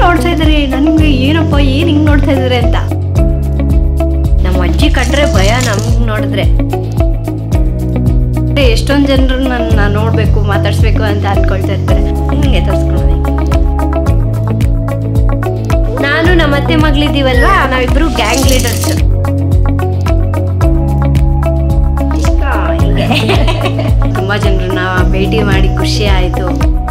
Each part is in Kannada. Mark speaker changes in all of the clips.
Speaker 1: ನೋಡ್ತಾ ಇದಾರೆ ನನ್ಗೆ ಏನಪ್ಪ ಏನ್ ಹಿಂಗ್ ನೋಡ್ತಾ ಇದಾರೆ ಅಂತ ನಮ್ಮ ಅಜ್ಜಿ ಕಂಡ್ರೆ ಭಯ ನಮ್ಗ್ ನೋಡಿದ್ರೆ ಎಷ್ಟೊಂದ್ ಜನರು ನನ್ನ ನೋಡ್ಬೇಕು ಮಾತಾಡ್ಸ್ಬೇಕು ಅಂತ ಅನ್ಕೊಳ್ತಾ ಇರ್ತಾರೆ ಹಿಂಗೆ ತರ್ಸ್ಕೊಂಡು ನಾನು ನಮ್ಮ ಅತ್ತೆ ಮಗಳಿದ್ದೀವಲ್ವಾ ನಾವಿಬ್ರು ಗ್ಯಾಂಗ್ ಲೀಡರ್ಸ್ ಹಿಂಗೆ ತುಂಬಾ ಜನರನ್ನ ಭೇಟಿ ಮಾಡಿ ಖುಷಿ ಆಯ್ತು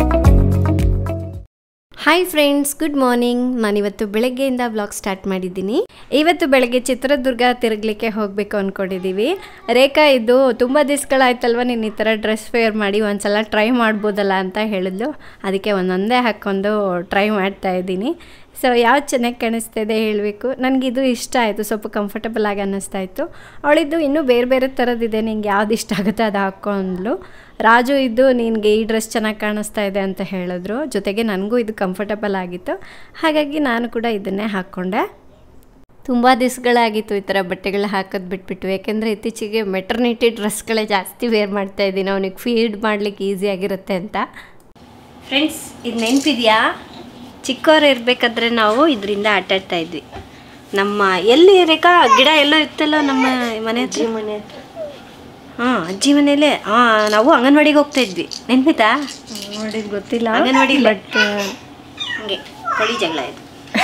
Speaker 1: ಹಾಯ್ ಫ್ರೆಂಡ್ಸ್ ಗುಡ್ ಮಾರ್ನಿಂಗ್ ನಾನಿವತ್ತು ಬೆಳಗ್ಗೆಯಿಂದ ಬ್ಲಾಗ್ ಸ್ಟಾರ್ಟ್ ಮಾಡಿದ್ದೀನಿ ಇವತ್ತು ಬೆಳಗ್ಗೆ ಚಿತ್ರದುರ್ಗ ತಿರುಗಲಿಕ್ಕೆ ಹೋಗಬೇಕು ಅಂದ್ಕೊಂಡಿದ್ದೀವಿ ರೇಖಾ ಇದು ತುಂಬ ದಿವ್ಸಗಳಾಯ್ತಲ್ವ ನೀನು ಈ ಥರ ಡ್ರೆಸ್ ವೇರ್ ಮಾಡಿ ಒಂದ್ಸಲ ಟ್ರೈ ಮಾಡ್ಬೋದಲ್ಲ ಅಂತ ಹೇಳಿದ್ಲು ಅದಕ್ಕೆ ಒಂದೊಂದೇ ಹಾಕ್ಕೊಂಡು ಟ್ರೈ ಮಾಡ್ತಾ ಇದ್ದೀನಿ ಸೊ ಯಾವ್ದು ಚೆನ್ನಾಗಿ ಕಾಣಿಸ್ತಾ ಇದೆ ಹೇಳಬೇಕು ನನಗಿದು ಇಷ್ಟ ಆಯಿತು ಸ್ವಲ್ಪ ಕಂಫರ್ಟಬಲ್ ಆಗಿ ಅನ್ನಿಸ್ತಾ ಇತ್ತು ಅವಳಿದ್ದು ಇನ್ನೂ ಬೇರೆ ಬೇರೆ ಥರದ್ದಿದೆ ನಿಂಗೆ ಯಾವ್ದು ಇಷ್ಟ ಆಗುತ್ತೆ ಅದು ಹಾಕ್ಕೊಂಡ್ಲು ರಾಜು ಇದ್ದು ನಿನಗೆ ಈ ಡ್ರೆಸ್ ಚೆನ್ನಾಗಿ ಕಾಣಿಸ್ತಾ ಇದೆ ಅಂತ ಹೇಳಿದ್ರು ಜೊತೆಗೆ ನನಗೂ ಇದು ಕಂಫರ್ಟಬಲ್ ಆಗಿತ್ತು ಹಾಗಾಗಿ ನಾನು ಕೂಡ ಇದನ್ನೇ ಹಾಕ್ಕೊಂಡೆ ತುಂಬ ದಿವಸಗಳಾಗಿತ್ತು ಈ ಥರ ಬಟ್ಟೆಗಳು ಹಾಕೋದು ಬಿಟ್ಬಿಟ್ಟು ಯಾಕೆಂದರೆ ಇತ್ತೀಚೆಗೆ ಮೆಟರ್ನಿಟಿ ಡ್ರೆಸ್ಗಳೇ ಜಾಸ್ತಿ ವೇರ್ ಮಾಡ್ತಾ ಇದ್ದೀನಿ ಅವನಿಗೆ ಫೀಡ್ ಮಾಡ್ಲಿಕ್ಕೆ ಈಸಿ ಆಗಿರುತ್ತೆ ಅಂತ ಫ್ರೆಂಡ್ಸ್ ಇದು ನೆನಪಿದೆಯಾ ಚಿಕ್ಕವರು ಇರಬೇಕಾದ್ರೆ ನಾವು ಇದರಿಂದ ಆಟಾಡ್ತಾ ಇದ್ವಿ ನಮ್ಮ ಎಲ್ಲಿ ರೇಖಾ ಗಿಡ ಎಲ್ಲೋ ಇತ್ತಲ್ಲ ನಮ್ಮ ಮನೆ ಹತ್ರ ಮನೆ ಹತ್ರ ಹಾಂ ಅಜ್ಜಿ ಮನೇಲೆ ಹಾಂ ನಾವು ಅಂಗನವಾಡಿಗೆ ಹೋಗ್ತಾ ಇದ್ವಿ ನೆನ್ಪಿತಾ
Speaker 2: ನೋಡಿದ್ ಗೊತ್ತಿಲ್ಲ
Speaker 1: ಅಂಗನವಾಡಿ
Speaker 2: ಬಟ್
Speaker 1: ಹಂಗೆ ಕಳಿ ಜಗಳ ಇದು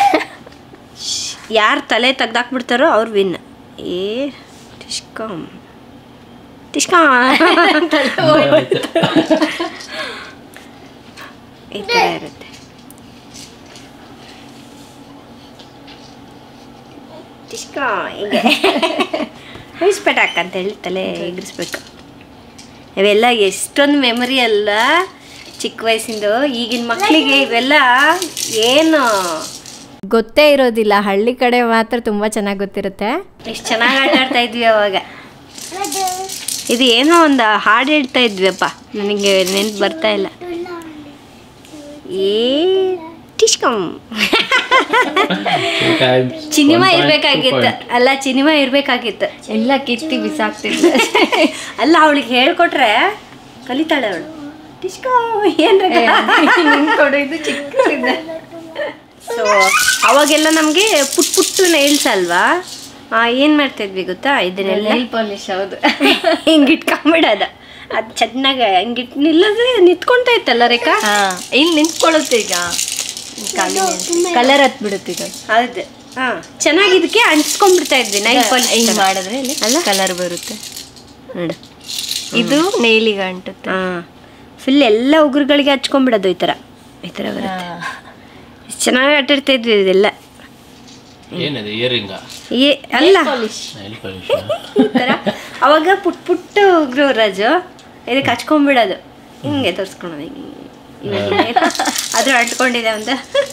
Speaker 1: ಯಾರು ತಲೆ ತೆಗ್ದಾಕ್ಬಿಡ್ತಾರೋ ಅವ್ರು ವಿನ್ ಏ ಟಿಶ್ಕಮ್ ಟಿಶ್ಕಾ ಈ ಥರ ಇರುತ್ತೆ ಟಿಶ್ಕಾ ಹೀಗೆ ಉಳಿಸ್ಬೇಟಾಕ ಅಂತ ಹೇಳಿ ತಲೆ ಎಗರಿಸ್ಬೇಕು ಇವೆಲ್ಲ ಎಷ್ಟೊಂದು ಮೆಮರಿ ಅಲ್ಲ ಚಿಕ್ಕ ವಯಸ್ಸಿಂದು ಈಗಿನ ಮಕ್ಕಳಿಗೆ ಇವೆಲ್ಲ ಏನು ಗೊತ್ತೇ ಇರೋದಿಲ್ಲ ಹಳ್ಳಿ ಕಡೆ ಮಾತ್ರ ತುಂಬ ಚೆನ್ನಾಗಿ ಗೊತ್ತಿರುತ್ತೆ ಎಷ್ಟು ಚೆನ್ನಾಗಿ ಆಟ ಆಡ್ತಾ ಇದ್ವಿ ಅವಾಗ ಇದು ಏನೋ ಒಂದು ಹಾಡು ಹೇಳ್ತಾ ಇದ್ವಿಯಪ್ಪ ನನಗೆ ನೆನ್ಪು ಬರ್ತಾ ಇಲ್ಲ ಏ ಟಿಶ್ಕಮ್ ಸಿನಿಮಾ ಇರ್ಬೇಕಾಗಿತ್ತು ಅಲ್ಲ ಸಿನಿಮಾ ಇರ್ಬೇಕಾಗಿತ್ತು
Speaker 2: ಎಲ್ಲ ಕಿತ್ತಿ ಬಿಸಾಕ್ತಿದ್ದೆ
Speaker 1: ಅಲ್ಲ ಅವಳಿಗೆ ಹೇಳ್ಕೊಟ್ರೆ ಕಲಿತಾಳೆ ಅವಳು ಟಿಶ್ಕೋ ಏನ್
Speaker 2: ಕೊಡು ಇದು ಚಿಕ್ಕದಿದೆ
Speaker 1: ಸೊ ಅವಾಗೆಲ್ಲ ನಮಗೆ ಪುಟ್ ಪುಟ್ಟು ನೈಲ್ಸ್ ಅಲ್ವಾ ಏನು ಮಾಡ್ತಾ ಇದ್ವಿ ಗೊತ್ತಾ ಇದನ್ನೆಲ್ಲ
Speaker 2: ನೆಲ್ ಪಾಲಿಶ್ ಹೌದು
Speaker 1: ಹಿಂಗೆ ಇಟ್ಕೊಂಬಿಡೋದು ಅದು ಚೆನ್ನಾಗಿ ಹಿಂಗಿಟ್ ನಿಲ್ಲದ್ರೆ ನಿಂತ್ಕೊಂತ ಇತ್ತಲ್ಲ ರೇಖಾ
Speaker 2: ಹಾ ಇಲ್ಲಿ ನಿಂತ್ಕೊಳ್ಳುತ್ತೆ ಈಗ ಕಲರ್ ಹತ್ ಬಿಡುತ್ತೆ ಈಗ
Speaker 1: ಹೌದು ಹಾಂ ಚೆನ್ನಾಗಿ ಇದಕ್ಕೆ ಅಂಟಿಸ್ಕೊಂಡ್ಬಿಡ್ತಾ ಇದ್ವಿ ನೈಲ್
Speaker 2: ಹಿಂಗ್
Speaker 1: ಪಾಲಿಶ್
Speaker 2: ಮಾಡಿದ್ರೆ ಇಲ್ಲಿ
Speaker 1: ಅಲ್ಲ?
Speaker 2: ಕಲರ್ ಬರುತ್ತೆ ನೋಡು ಇದು ನೇಲಿಗೆ ಅಂಟುತ್ತೆ
Speaker 1: ಹಾಂ ಫುಲ್ ಎಲ್ಲ ಉಗುರುಗಳಿಗೆ ಹಚ್ಕೊಂಡ್ಬಿಡೋದು ಈ ಥರ ಈ ಥರ ಬರುತ್ತೆ ಎಷ್ಟ್ ಚೆನ್ನಾಗಿ ಆಟಾಡ್ತಾ ಇದ್ವಿ ಇದೆಲ್ಲ
Speaker 3: ಏನದು ಇಯರಿಂಗ
Speaker 1: ಏ ಅಲ್ಲ
Speaker 3: ನೈಲ್ ಪಾಲಿಶ್
Speaker 1: ಈ ಥರ ಅವಾಗ ಪುಟ್ ಪುಟ್ಟ ಉಗುರು ರಾಜು ಇದಕ್ಕೆ ಹಚ್ಕೊಂಡ್ಬಿಡೋದು ಹಿಂಗೆ ತೋರಿಸ್ಕೊಳೋದು ಹಿಂಗೆ ಇವಾಗ ಅದ್ರ ಅಂಟ್ಕೊಂಡಿದೆ ಅಂತ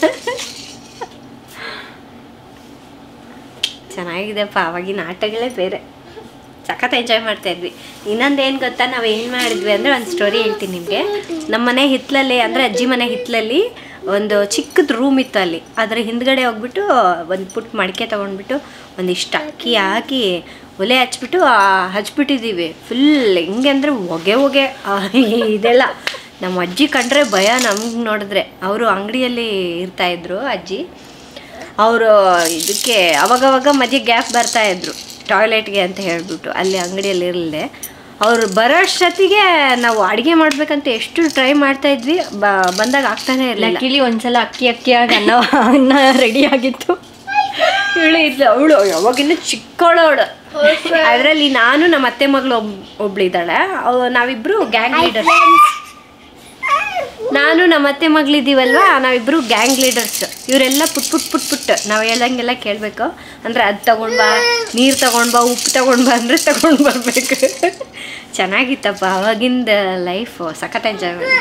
Speaker 1: ಚೆನ್ನಾಗಿದೆಪ್ಪ ಅವಾಗಿನ ಆಟಗಳೇ ಬೇರೆ ಸಖತ್ ಎಂಜಾಯ್ ಮಾಡ್ತಾ ಇದ್ವಿ ಇನ್ನೊಂದು ಏನು ಗೊತ್ತಾ ನಾವು ಏನು ಮಾಡಿದ್ವಿ ಅಂದರೆ ಒಂದು ಸ್ಟೋರಿ ಹೇಳ್ತೀನಿ ನಿಮಗೆ ನಮ್ಮ ಮನೆ ಹಿತ್ತಲಲ್ಲಿ ಅಂದರೆ ಅಜ್ಜಿ ಮನೆ ಹಿತ್ತಲಲ್ಲಿ ಒಂದು ಚಿಕ್ಕದ ರೂಮ್ ಇತ್ತು ಅಲ್ಲಿ ಅದರ ಹಿಂದ್ಗಡೆ ಹೋಗ್ಬಿಟ್ಟು ಒಂದು ಪುಟ್ ಮಡಿಕೆ ತೊಗೊಂಡ್ಬಿಟ್ಟು ಒಂದಿಷ್ಟು ಅಕ್ಕಿ ಹಾಕಿ ಒಲೆ ಹಚ್ಬಿಟ್ಟು ಆ, ಹಚ್ಬಿಟ್ಟಿದ್ದೀವಿ ಫುಲ್ ಹೆಂಗೆ ಅಂದರೆ ಹೊಗೆ ಹೊಗೆ ಆ, ಇದೆಲ್ಲ ನಮ್ಮ ಅಜ್ಜಿ ಕಂಡ್ರೆ ಭಯ ನಮ್ಗೆ ನೋಡಿದ್ರೆ ಅವರು ಅಂಗಡಿಯಲ್ಲಿ ಇರ್ತಾಯಿದ್ರು ಅಜ್ಜಿ ಅವರು ಇದಕ್ಕೆ ಅವಾಗವಾಗ ಮಧ್ಯೆ ಗ್ಯಾಪ್ ಬರ್ತಾ ಇದ್ರು ಟಾಯ್ಲೆಟ್ಗೆ ಅಂತ ಹೇಳ್ಬಿಟ್ಟು ಅಲ್ಲಿ ಅಂಗಡಿಯಲ್ಲಿ ಇರಲಿಲ್ಲ ಅವ್ರು ಬರೋ ಅಷ್ಟೊತ್ತಿಗೆ ನಾವು ಅಡುಗೆ ಮಾಡ್ಬೇಕಂತ ಎಷ್ಟು ಟ್ರೈ ಮಾಡ್ತಾ ಇದ್ವಿ ಬ ಬಂದಾಗ ಆಗ್ತಾನೆ ಇರಲಿಲ್ಲ
Speaker 2: ಲಕ್ಕಿಲಿ ಒಂದ್ಸಲ ಅಕ್ಕಿ ಅಕ್ಕಿಯಾಗ ಅನ್ನ ಅನ್ನ ರೆಡಿ ಆಗಿತ್ತು
Speaker 1: ಇವಳು ಇದ್ಲು ಅವಳು ಯಾವಾಗಿಂದ ಚಿಕ್ಕವಳವಳು ಅದರಲ್ಲಿ ನಾನು ನಮ್ಮ ಅತ್ತೆ ಮಗಳು ಒಬ್ ಒಬ್ಳಿದ್ದಾಳೆ ಅವ್ ನಾವಿಬ್ರು ಗ್ಯಾಂಗ್ ಲೀಡರ್ ನಾನು ನಮ್ಮ ಅತ್ತೆ ಮಗಳಿದ್ದೀವಲ್ವಾ ನಾವಿಬ್ರು ಗ್ಯಾಂಗ್ ಲೀಡರ್ಸ್ ಇವರೆಲ್ಲ ಪುಟ್ ಪುಟ್ ಪುಟ್ ಪುಟ್ ನಾವು ಹೇಳ್ದಂಗೆಲ್ಲ ಕೇಳಬೇಕು ಅಂದರೆ ಅದು ತಗೊಂಡ್ ಬಾ ನೀರು ತಗೊಂಡ್ ಬಾ ಉಪ್ಪು ತಗೊಂಡ್ ಬಾ ಅಂದರೆ ತಗೊಂಡು ಬರಬೇಕು ಚೆನ್ನಾಗಿತ್ತಪ್ಪ ಅವಾಗಿಂದ ಲೈಫ್ ಸಖತ್ ಎಂಜಾಯ್ ಮಾಡಿ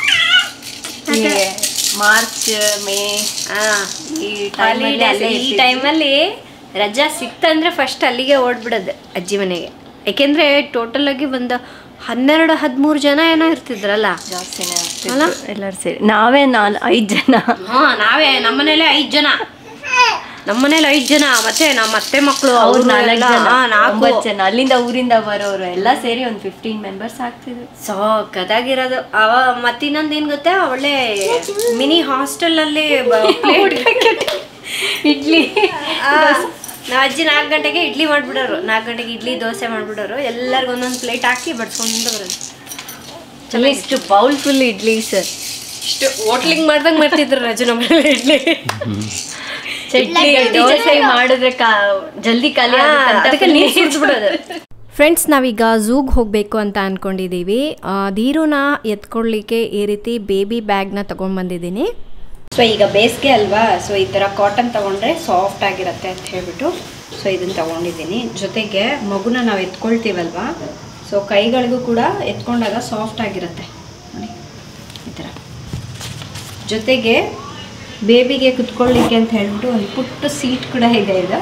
Speaker 2: ಮಾರ್ಚ್ ಮೇ
Speaker 1: ಆ,
Speaker 2: ಈ
Speaker 1: Holidays,
Speaker 2: ಟೈಮಲ್ಲಿ
Speaker 1: ಈ ಟೈಮಲ್ಲಿ ರಜಾ ಸಿಕ್ತಂದ್ರೆ ಫಸ್ಟ್ ಅಲ್ಲಿಗೆ ಓಡ್ಬಿಡೋದು ಅಜ್ಜಿ ಮನೆಗೆ ಯಾಕೆಂದ್ರೆ ಟೋಟಲ್ ಆಗಿ ಒಂದು ಹನ್ನೆರಡು ಹದಿಮೂರು ಜನ ಏನೋ ಇರ್ತಿದ್ರಲ್ಲ
Speaker 2: ಜಾಸ್ತಿನೇ
Speaker 1: ಅಲ್ಲ?
Speaker 2: ಆಗ್ತಿತ್ತು ಎಲ್ಲರೂ ಸೇರಿ ನಾವೇ ನಾನು ಐದು ಜನ
Speaker 1: ಹಾ ನಾವೇ ನಮ್ಮನೇಲೆ ಐದು ಜನ ನಮ್ಮನೇಲಿ ಐದು ಜನ ಮತ್ತೆ ನಮ್ಮ ಅತ್ತೆ ಮಕ್ಕಳು
Speaker 2: ಅವ್ರು
Speaker 1: ಅವ್ರು
Speaker 2: ನಾಲ್ಕು
Speaker 1: ಎಲ್ಲ,
Speaker 2: ಜನ
Speaker 1: ಹಾ, ನಾಲ್ಕು
Speaker 2: ಒಂಬತ್ತು ಜನ ಅಲ್ಲಿಂದ ಊರಿಂದ ಬರೋರು ಎಲ್ಲ ಸೇರಿ ಒಂದು ಫಿಫ್ಟೀನ್ ಮೆಂಬರ್ಸ್ ಆಗ್ತಿದ್ರು
Speaker 1: ಸಕ್ಕದಾಗಿರೋದು ಅವ ಮತ್ತಿನ್ನೊಂದು ಏನ್ ಗೊತ್ತಾ ಒಳ್ಳೆ ಮಿನಿ ಹಾಸ್ಟೆಲ್ ಅಲ್ಲಿ ಪ್ಲೇಟ್
Speaker 2: ಇಡ್ಲಿ
Speaker 1: ನಾವ್ ಅಜ್ಜಿ ನಾಲ್ಕು ಗಂಟೆಗೆ ಇಡ್ಲಿ ಮಾಡ್ಬಿಡೋರು ನಾಲ್ಕು ಗಂಟೆಗೆ ಇಡ್ಲಿ ದೋಸೆ ಮಾಡ್ಬಿಡೋರು ಎಲ್ಲರಿಗೂ ಒಂದೊಂದು ಪ್ಲೇಟ್ ಹಾಕಿ ಬಡ್ಸ್ಕೊಂಡು ಬರೋದು
Speaker 2: ಇಷ್ಟು ಬೌಲ್ ಫುಲ್ ಇಡ್ಲಿ ಸರ್
Speaker 1: ಇಷ್ಟು ಹೋಟ್ಲಿಂಗ್ ಮಾಡ್ದಂಗ್ ಮಾಡ್ತಿದ್ರು ರಜು ನಮ್ಮ ಇಡ್ಲಿ
Speaker 2: ಚಟ್ನಿ ದೋಸೆ ಮಾಡಿದ್ರೆ ಕಾ ಜಲ್ದಿ ಖಾಲಿ
Speaker 1: ಹಾ,
Speaker 2: ಆಗುತ್ತೆ ಅಂತ
Speaker 1: ಅದಕ್ಕೆ
Speaker 2: full
Speaker 1: ನೀರು
Speaker 2: ನೀರ್
Speaker 1: ಸುರಿಸ್ಬಿಡೋದು
Speaker 4: ಫ್ರೆಂಡ್ಸ್ ನಾವೀಗ ಝೂಗೆ ಹೋಗಬೇಕು ಅಂತ ಅಂದ್ಕೊಂಡಿದ್ದೀವಿ ಆ, ಧೀರುನ ಎತ್ಕೊಳ್ಳಿಕ್ಕೆ ಈ ರೀತಿ ಬೇಬಿ ಬ್ಯಾಗ್ನ ತೊಗೊಂಡ್ಬಂದಿದ್ದೀನಿ
Speaker 1: ಸೊ ಈಗ ಬೇಸಿಗೆ ಅಲ್ವಾ ಸೊ ಈ ಥರ ಕಾಟನ್ ತಗೊಂಡ್ರೆ ಸಾಫ್ಟ್ ಆಗಿರುತ್ತೆ ಅಂತ ಹೇಳ್ಬಿಟ್ಟು ಸೊ ಇದನ್ನು ತಗೊಂಡಿದ್ದೀನಿ ಜೊತೆಗೆ ಮಗುನ ನಾವು ಎತ್ಕೊಳ್ತೀವಲ್ವಾ ಸೊ ಕೈಗಳಿಗೂ ಕೂಡ ಎತ್ಕೊಂಡಾಗ ಸಾಫ್ಟ್ ಆಗಿರುತ್ತೆ ನೋಡಿ ಈ ಥರ ಜೊತೆಗೆ ಬೇಬಿಗೆ ಕುತ್ಕೊಳ್ಳಿಕ್ಕೆ ಅಂತ ಹೇಳ್ಬಿಟ್ಟು ಒಂದು ಪುಟ್ಟ ಸೀಟ್ ಕೂಡ ಇದೆ ಇದು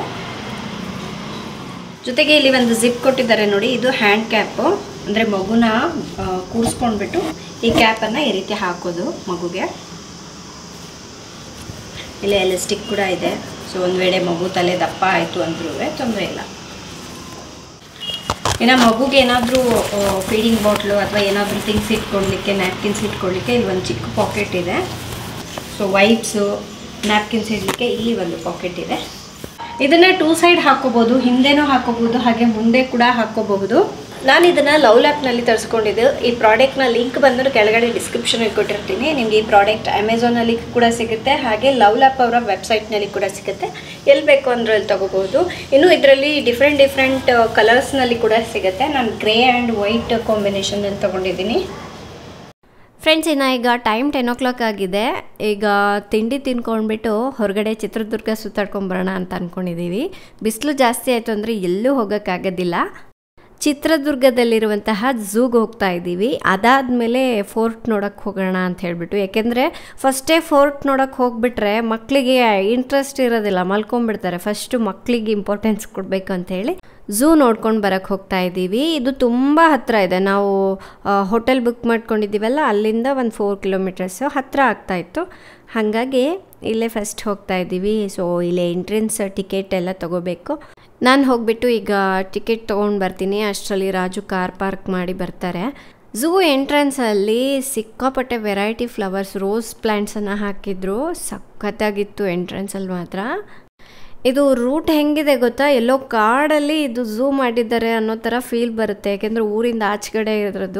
Speaker 1: ಜೊತೆಗೆ ಇಲ್ಲಿ ಒಂದು ಜಿಪ್ ಕೊಟ್ಟಿದ್ದಾರೆ ನೋಡಿ ಇದು ಹ್ಯಾಂಡ್ ಕ್ಯಾಪು ಅಂದರೆ ಮಗುನ ಆ, ಕೂರಿಸ್ಕೊಂಡ್ಬಿಟ್ಟು ಈ ಕ್ಯಾಪನ್ನು ಈ ರೀತಿ ಹಾಕೋದು ಮಗುಗೆ ಇಲ್ಲಿ ಎಲಾಸ್ಟಿಕ್ ಕೂಡ ಇದೆ ಸೊ ಒಂದು ವೇಳೆ ಮಗು ತಲೆ ದಪ್ಪ ಆಯಿತು ಅಂದ್ರೂ ತೊಂದರೆ ಇಲ್ಲ ಇನ್ನು ಮಗುಗೆ ಏನಾದರೂ ಫೀಡಿಂಗ್ ಬಾಟ್ಲು ಅಥವಾ ಏನಾದರೂ ಥಿಂಗ್ಸ್ ಇಟ್ಕೊಳ್ಲಿಕ್ಕೆ ನ್ಯಾಪ್ಕಿನ್ಸ್ ಇಟ್ಕೊಳ್ಳಿಕ್ಕೆ ಇಲ್ಲಿ ಒಂದು ಚಿಕ್ಕ ಪಾಕೆಟ್ ಇದೆ ಸೊ ವೈಪ್ಸು ನ್ಯಾಪ್ಕಿನ್ಸ್ ಇಡಲಿಕ್ಕೆ ಇಲ್ಲಿ ಒಂದು ಪಾಕೆಟ್ ಇದೆ ಇದನ್ನ ಟೂ ಸೈಡ್ ಹಾಕೋಬಹುದು ಹಿಂದೆನೂ ಹಾಕೋಬಹುದು ಹಾಗೆ ಮುಂದೆ ಕೂಡ ಹಾಕೋಬಹುದು ನಾನು ಇದನ್ನ ಲವ್ ಲ್ಯಾಪ್ನಲ್ಲಿ ತರಿಸ್ಕೊಂಡಿದ್ದು ಈ ಪ್ರಾಡಕ್ಟ್ನ ಲಿಂಕ್ ಬಂದು ಕೆಳಗಡೆ ಡಿಸ್ಕ್ರಿಪ್ಷನಲ್ಲಿ ಕೊಟ್ಟಿರ್ತೀನಿ ನಿಮ್ಗೆ ಈ ಪ್ರಾಡಕ್ಟ್ ಅಮೆಝಾನಲ್ಲಿ ಕೂಡ ಸಿಗುತ್ತೆ ಹಾಗೆ ಲವ್ ಲ್ಯಾಪ್ ಅವರ ವೆಬ್ಸೈಟ್ನಲ್ಲಿ ಕೂಡ ಸಿಗುತ್ತೆ ಎಲ್ಲಿ ಬೇಕು ಅಂದ್ರೆ ಅಲ್ಲಿ ತಗೋಬಹುದು ಇನ್ನು ಇದರಲ್ಲಿ ಡಿಫ್ರೆಂಟ್ ಡಿಫ್ರೆಂಟ್ ಕಲರ್ಸ್ನಲ್ಲಿ ಕೂಡ ಸಿಗುತ್ತೆ ನಾನು ಗ್ರೇ ಆ್ಯಂಡ್ ವೈಟ್ ಕಾಂಬಿನೇಷನಲ್ಲಿ ತಗೊಂಡಿದ್ದೀನಿ
Speaker 4: ಫ್ರೆಂಡ್ಸ್ ಇನ್ನು ಈಗ ಟೈಮ್ ಟೆನ್ ಓ ಕ್ಲಾಕ್ ಆಗಿದೆ ಈಗ ತಿಂಡಿ ತಿನ್ಕೊಂಡ್ಬಿಟ್ಟು ಹೊರಗಡೆ ಚಿತ್ರದುರ್ಗ ಸುತ್ತಾಡ್ಕೊಂಬರೋಣ ಅಂತ ಅಂದ್ಕೊಂಡಿದ್ದೀವಿ ಬಿಸಿಲು ಜಾಸ್ತಿ ಆಯಿತು ಅಂದರೆ ಎಲ್ಲೂ ಹೋಗೋಕ್ಕಾಗೋದಿಲ್ಲ ಚಿತ್ರದುರ್ಗದಲ್ಲಿರುವಂತಹ ಝೂಗೆ ಹೋಗ್ತಾ ಇದ್ದೀವಿ ಅದಾದಮೇಲೆ ಫೋರ್ಟ್ ನೋಡೋಕ್ಕೆ ಹೋಗೋಣ ಅಂತ ಹೇಳ್ಬಿಟ್ಟು ಯಾಕೆಂದರೆ ಫಸ್ಟೇ ಫೋರ್ಟ್ ನೋಡೋಕ್ಕೆ ಹೋಗ್ಬಿಟ್ರೆ ಮಕ್ಕಳಿಗೆ ಇಂಟ್ರೆಸ್ಟ್ ಇರೋದಿಲ್ಲ ಮಲ್ಕೊಂಡ್ಬಿಡ್ತಾರೆ ಫಸ್ಟು ಮಕ್ಕಳಿಗೆ ಇಂಪಾರ್ಟೆನ್ಸ್ ಕೊಡಬೇಕು ಅಂತ ಹೇಳಿ ಝೂ ನೋಡ್ಕೊಂಡು ಬರೋಕ್ಕೆ ಹೋಗ್ತಾ ಇದ್ದೀವಿ ಇದು ತುಂಬ ಹತ್ತಿರ ಇದೆ ನಾವು ಹೋಟೆಲ್ ಬುಕ್ ಮಾಡ್ಕೊಂಡಿದ್ದೀವಲ್ಲ ಅಲ್ಲಿಂದ ಒಂದು ಫೋರ್ ಕಿಲೋಮೀಟರ್ಸು ಹತ್ತಿರ ಆಗ್ತಾಯಿತ್ತು ಹಾಗಾಗಿ ಇಲ್ಲೇ ಫಸ್ಟ್ ಹೋಗ್ತಾ ಇದ್ದೀವಿ ಸೊ ಇಲ್ಲೇ ಎಂಟ್ರೆನ್ಸ್ ಟಿಕೆಟ್ ಎಲ್ಲ ತೊಗೋಬೇಕು ನಾನು ಹೋಗ್ಬಿಟ್ಟು ಈಗ ಟಿಕೆಟ್ ತೊಗೊಂಡು ಬರ್ತೀನಿ ಅಷ್ಟರಲ್ಲಿ ರಾಜು ಕಾರ್ ಪಾರ್ಕ್ ಮಾಡಿ ಬರ್ತಾರೆ ಝೂ ಎಂಟ್ರೆನ್ಸಲ್ಲಿ ಸಿಕ್ಕಾಪಟ್ಟೆ ವೆರೈಟಿ ಫ್ಲವರ್ಸ್ ರೋಸ್ ಪ್ಲ್ಯಾಂಟ್ಸನ್ನು ಹಾಕಿದ್ರು ಸಖತ್ತಾಗಿತ್ತು ಎಂಟ್ರೆನ್ಸಲ್ಲಿ ಮಾತ್ರ ಇದು ರೂಟ್ ಹೆಂಗಿದೆ ಗೊತ್ತಾ ಎಲ್ಲೋ ಕಾಡಲ್ಲಿ ಇದು ಝೂ ಮಾಡಿದ್ದಾರೆ ಅನ್ನೋ ಥರ ಫೀಲ್ ಬರುತ್ತೆ ಯಾಕೆಂದರೆ ಊರಿಂದ ಆಚೆಗಡೆ ಇರೋದು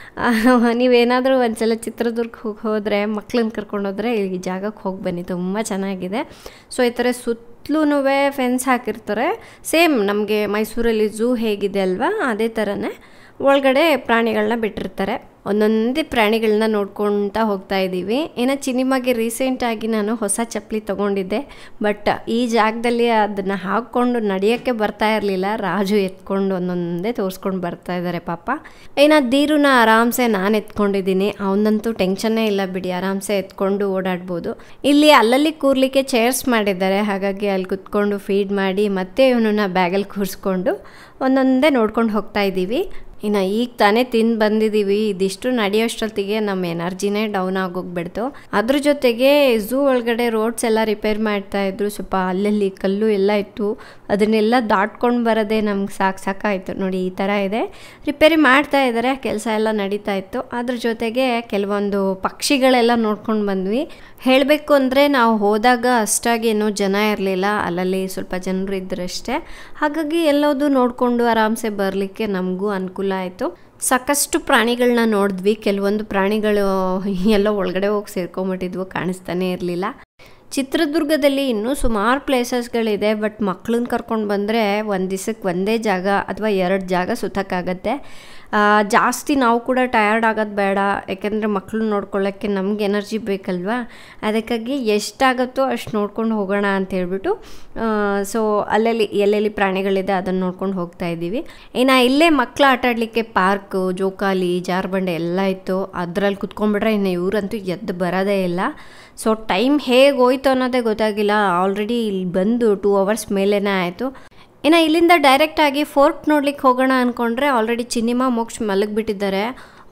Speaker 4: ನೀವೇನಾದರೂ ಒಂದ್ಸಲ ಚಿತ್ರದುರ್ಗ ಹೋಗಿ ಹೋದರೆ ಮಕ್ಳನ್ನ ಕರ್ಕೊಂಡೋದ್ರೆ ಈ ಜಾಗಕ್ಕೆ ಹೋಗಿ ಬನ್ನಿ ತುಂಬ ಚೆನ್ನಾಗಿದೆ ಸೊ ಈ ಥರ ಸುತ್ತಲೂ ಫೆನ್ಸ್ ಹಾಕಿರ್ತಾರೆ ಸೇಮ್ ನಮಗೆ ಮೈಸೂರಲ್ಲಿ ಝೂ ಹೇಗಿದೆ ಅಲ್ವಾ ಅದೇ ಥರನೇ ಒಳಗಡೆ ಪ್ರಾಣಿಗಳನ್ನ ಬಿಟ್ಟಿರ್ತಾರೆ ಒಂದೊಂದೇ ಪ್ರಾಣಿಗಳನ್ನ ನೋಡ್ಕೊಳ್ತಾ ಹೋಗ್ತಾ ಇದ್ದೀವಿ ಇನ್ನು ಚಿನಿಮಾಗೆ ರೀಸೆಂಟಾಗಿ ನಾನು ಹೊಸ ಚಪ್ಪಲಿ ತೊಗೊಂಡಿದ್ದೆ ಬಟ್ ಈ ಜಾಗದಲ್ಲಿ ಅದನ್ನು ಹಾಕ್ಕೊಂಡು ನಡೆಯೋಕ್ಕೆ ಬರ್ತಾ ಇರಲಿಲ್ಲ ರಾಜು ಎತ್ಕೊಂಡು ಒಂದೊಂದೇ ತೋರಿಸ್ಕೊಂಡು ಬರ್ತಾ ಇದ್ದಾರೆ ಪಾಪ ಇನ್ನು ದೀರುನ ಆರಾಮ್ಸೆ ನಾನು ಎತ್ಕೊಂಡಿದ್ದೀನಿ ಅವನಂತೂ ಟೆನ್ಷನ್ನೇ ಇಲ್ಲ ಬಿಡಿ ಆರಾಮ್ಸೆ ಎತ್ಕೊಂಡು ಓಡಾಡ್ಬೋದು ಇಲ್ಲಿ ಅಲ್ಲಲ್ಲಿ ಕೂರ್ಲಿಕ್ಕೆ ಚೇರ್ಸ್ ಮಾಡಿದ್ದಾರೆ ಹಾಗಾಗಿ ಅಲ್ಲಿ ಕುತ್ಕೊಂಡು ಫೀಡ್ ಮಾಡಿ ಮತ್ತೆ ಇವನನ್ನ ಬ್ಯಾಗಲ್ಲಿ ಕೂರಿಸ್ಕೊಂಡು ಒಂದೊಂದೇ ನೋಡ್ಕೊಂಡು ಹೋಗ್ತಾ ಇದ್ದೀವಿ ಇನ್ನು ಈಗ ತಾನೇ ತಿಂದು ಬಂದಿದ್ದೀವಿ ಇದಿಷ್ಟು ನಡೆಯೋಷ್ಟೊತ್ತಿಗೆ ನಮ್ಮ ಎನರ್ಜಿನೇ ಡೌನ್ ಆಗೋಗ್ಬಿಡ್ತು ಅದ್ರ ಜೊತೆಗೆ ಝೂ ಒಳಗಡೆ ರೋಡ್ಸ್ ಎಲ್ಲ ರಿಪೇರ್ ಮಾಡ್ತಾ ಇದ್ರು ಸ್ವಲ್ಪ ಅಲ್ಲಲ್ಲಿ ಕಲ್ಲು ಎಲ್ಲ ಇತ್ತು ಅದನ್ನೆಲ್ಲ ದಾಟ್ಕೊಂಡು ಬರೋದೇ ನಮ್ಗೆ ಸಾಕು ಸಾಕಾಯಿತು ನೋಡಿ ಈ ಥರ ಇದೆ ರಿಪೇರಿ ಮಾಡ್ತಾ ಇದ್ದಾರೆ ಕೆಲಸ ಎಲ್ಲ ನಡೀತಾ ಇತ್ತು ಅದ್ರ ಜೊತೆಗೆ ಕೆಲವೊಂದು ಪಕ್ಷಿಗಳೆಲ್ಲ ನೋಡ್ಕೊಂಡು ಬಂದ್ವಿ ಹೇಳಬೇಕು ಅಂದರೆ ನಾವು ಹೋದಾಗ ಅಷ್ಟಾಗಿ ಏನೂ ಜನ ಇರಲಿಲ್ಲ ಅಲ್ಲಲ್ಲಿ ಸ್ವಲ್ಪ ಜನರು ಇದ್ದರಷ್ಟೇ ಹಾಗಾಗಿ ಎಲ್ಲೋದು ನೋಡಿಕೊಂಡು ಆರಾಮ್ಸೆ ಬರಲಿಕ್ಕೆ ನಮಗೂ ಅನುಕೂಲ ಆಯಿತು ಸಾಕಷ್ಟು ಪ್ರಾಣಿಗಳನ್ನ ನೋಡಿದ್ವಿ ಕೆಲವೊಂದು ಪ್ರಾಣಿಗಳು ಎಲ್ಲೋ ಒಳಗಡೆ ಹೋಗಿ ಸೇರ್ಕೊಂಬಿಟ್ಟಿದ್ವು ಕಾಣಿಸ್ತಾನೆ ಇರಲಿಲ್ಲ ಚಿತ್ರದುರ್ಗದಲ್ಲಿ ಇನ್ನೂ ಸುಮಾರು ಪ್ಲೇಸಸ್ಗಳಿದೆ ಬಟ್ ಮಕ್ಳನ್ನ ಕರ್ಕೊಂಡು ಬಂದರೆ ಒಂದು ದಿವಸಕ್ಕೆ ಒಂದೇ ಜಾಗ ಅಥವಾ ಎರಡು ಜಾಗ ಸುತ್ತಕ್ಕಾಗತ್ತೆ ಜಾಸ್ತಿ ನಾವು ಕೂಡ ಟಯರ್ಡ್ ಆಗೋದು ಬೇಡ ಯಾಕೆಂದರೆ ಮಕ್ಕಳು ನೋಡ್ಕೊಳ್ಳೋಕ್ಕೆ ನಮ್ಗೆ ಎನರ್ಜಿ ಬೇಕಲ್ವಾ ಅದಕ್ಕಾಗಿ ಎಷ್ಟಾಗುತ್ತೋ ಅಷ್ಟು ನೋಡ್ಕೊಂಡು ಹೋಗೋಣ ಅಂತ ಹೇಳ್ಬಿಟ್ಟು ಸೊ ಅಲ್ಲಲ್ಲಿ ಎಲ್ಲೆಲ್ಲಿ ಪ್ರಾಣಿಗಳಿದೆ ಅದನ್ನು ನೋಡ್ಕೊಂಡು ಹೋಗ್ತಾ ಇದ್ದೀವಿ ಇನ್ನು ಇಲ್ಲೇ ಮಕ್ಕಳು ಆಟಾಡಲಿಕ್ಕೆ ಪಾರ್ಕು ಜೋಕಾಲಿ ಜಾರ್ಬಂಡೆ ಎಲ್ಲ ಇತ್ತು ಅದರಲ್ಲಿ ಕುತ್ಕೊಂಡ್ಬಿಟ್ರೆ ಇನ್ನು ಇವರಂತೂ ಎದ್ದು ಬರೋದೇ ಇಲ್ಲ ಸೊ ಟೈಮ್ ಹೇಗೆ ಹೋಯ್ತು ಅನ್ನೋದೇ ಗೊತ್ತಾಗಿಲ್ಲ ಆಲ್ರೆಡಿ ಇಲ್ಲಿ ಬಂದು ಟೂ ಅವರ್ಸ್ ಮೇಲೇ ಆಯಿತು ಇನ್ನು ಇಲ್ಲಿಂದ ಡೈರೆಕ್ಟಾಗಿ ಫೋರ್ಟ್ ನೋಡ್ಲಿಕ್ಕೆ ಹೋಗೋಣ ಅಂದ್ಕೊಂಡ್ರೆ ಆಲ್ರೆಡಿ ಚಿನ್ನಿಮಾ ಮೋಕ್ಷ ಮಲಗಿಬಿಟ್ಟಿದ್ದಾರೆ